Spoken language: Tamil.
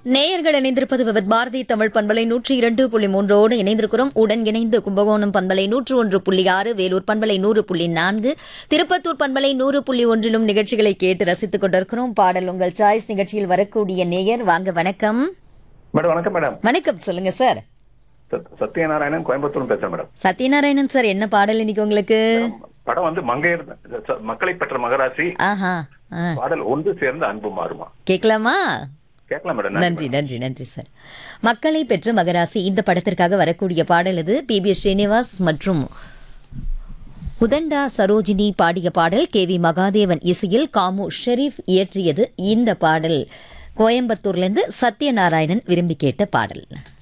நேயர்கள் இணைந்திருப்பது விவத் பாரதி தமிழ் பண்பலை நூற்றி இரண்டு புள்ளி மூன்றோடு இணைந்திருக்கிறோம் உடன் இணைந்து கும்பகோணம் பண்பலை நூற்று ஒன்று புள்ளி ஆறு வேலூர் பண்பலை நூறு புள்ளி நான்கு திருப்பத்தூர் பண்பலை நூறு புள்ளி ஒன்றிலும் நிகழ்ச்சிகளை கேட்டு ரசித்துக் கொண்டிருக்கிறோம் பாடல் உங்கள் சாய்ஸ் நிகழ்ச்சியில் வரக்கூடிய நேயர் வாங்க வணக்கம் மேடம் வணக்கம் மேடம் வணக்கம் சொல்லுங்க சார் சத்- சத்யநாராயணன் கோயம்புத்தூர் பேசுறேன் மேடம் சத்யநாராயணன் சார் என்ன பாடல் இன்னைக்கு உங்களுக்கு படம் வந்து மங்கையர் ச- மக்களை பெற்ற மகராசி ஆஹா ஆ. பாடல் ஒன்று சேர்ந்து அன்பு மாறுமா கேட்கலாமா கேட்கலாம் மேடம் நன்றி நன்றி நன்றி சார் மக்களை பெற்ற மகராசி இந்த படத்திற்காக வரக்கூடிய பாடல் இது பி பி ஸ்ரீனிவாஸ் மற்றும் உதண்டா சரோஜினி பாடிய பாடல் கே வி மகாதேவன் இசையில் காமு ஷெரீப் இயற்றியது இந்த பாடல் கோயம்புத்தூர்லேருந்து சத்யநாராயணன் விரும்பி கேட்ட பாடல்